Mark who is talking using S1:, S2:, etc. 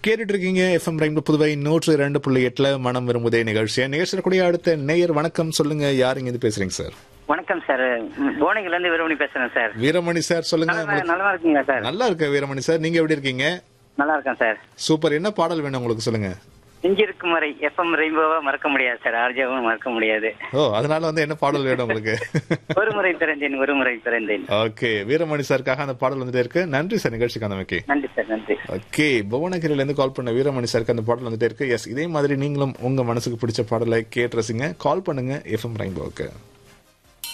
S1: கேட்டுட்டு இருக்கீங்க எஃப்எம் ரெண்டு புதுவை நூற்று இரண்டு புள்ளி எட்டுல மனம் விரும்புதே நிகழ்ச்சியை நிகழ்ச்சியக்கூடிய அடுத்த நேயர் வணக்கம் சொல்லுங்க யாருங்க இது பேசுறீங்க சார்
S2: வணக்கம் சார் போனிங்ல இருந்து வீரமணி பேசுறேன் சார்
S1: வீரமணி சார் சொல்லுங்க
S2: நல்லா
S1: உங்களுக்கு-
S2: நல்லா இருக்கீங்களா சார்
S1: நல்லா இருக்க வீரமணி சார் நீங்க எப்படி இருக்கீங்க
S2: நல்லா இருக்கேன் சார்
S1: சூப்பர் என்ன பாடல் வேணும் உங்களுக்கு சொல்லுங்க
S2: இங்கிருக்கும் வரை எஃப்எம் ரெயின்போவா மறக்க முடியாது சார் ஆர்ஜாவும் மறக்க முடியாது
S1: ஓ அதனால வந்து என்ன பாடல் வேணும் உங்களுக்கு
S2: ஒரு முறை பிறந்தேன் ஒரு முறை பிறந்தேன்
S1: ஓகே வீரமணி சாருக்காக அந்த பாடல் வந்துட்டே இருக்கு நன்றி சார் நிகழ்ச்சிக்கு அந்த
S2: நன்றி சார் நன்றி
S1: ஓகே புவனகிரில இருந்து கால் பண்ண வீரமணி சாருக்கு அந்த பாடல் வந்துட்டே இருக்கு எஸ் இதே மாதிரி நீங்களும் உங்க மனசுக்கு பிடிச்ச பாடலை கேட்டு ரசிங்க கால் பண்ணுங்க எஃப்எம் ரெயின்போக்கு